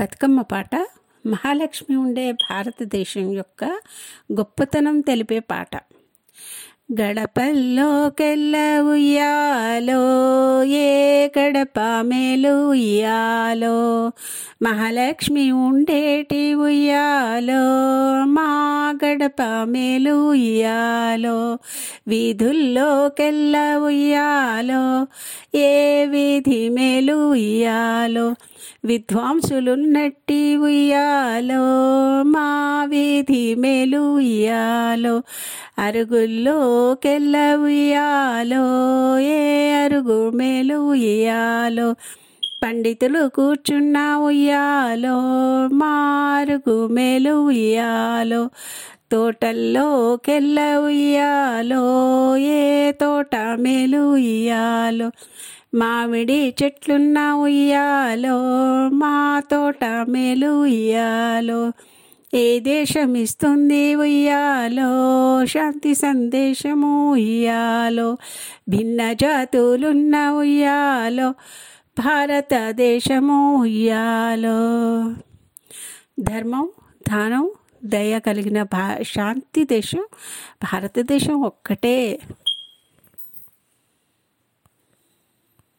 బతుకమ్మ పాట మహాలక్ష్మి ఉండే భారతదేశం యొక్క గొప్పతనం తెలిపే పాట గడపల్లోకెల్ల ఉయ్యాలో ఏ గడప మేలు ఉయ్యాలో మహాలక్ష్మి ఉండేటి ఉయ్యాలో మా గడప మేలు ఉయ్యాలో వీధుల్లోకెల్ల ఉయ్యాలో ఏ వీధి మేలు ఉయ్యాలో విద్వాంసులున్నట్టి ఉయ్యాలో మా వీధి మేలు ఉయ్యాలో అరుగుల్లోకెల్ల ఉయ్యాలో ఏ అరుగు మేలు ఉయ్యాలో పండితులు కూర్చున్న ఉయ్యాలో మారుగు మేలు ఉయ్యాలో తోటల్లోకెల్ల ఉయ్యాలో ఏ తోట మేలు ఉయ్యాలో మామిడి చెట్లున్న ఉయ్యాలో మా తోట మేలు ఉయ్యాలో ఏ దేశం ఇస్తుంది ఉయ్యాలో శాంతి సందేశము ఉయ్యాలో భిన్న జాతులున్న ఉయ్యాలో భారతదేశము ఉయ్యాలో ధర్మం దానం దయ కలిగిన భా శాంతి దేశం భారతదేశం ఒక్కటే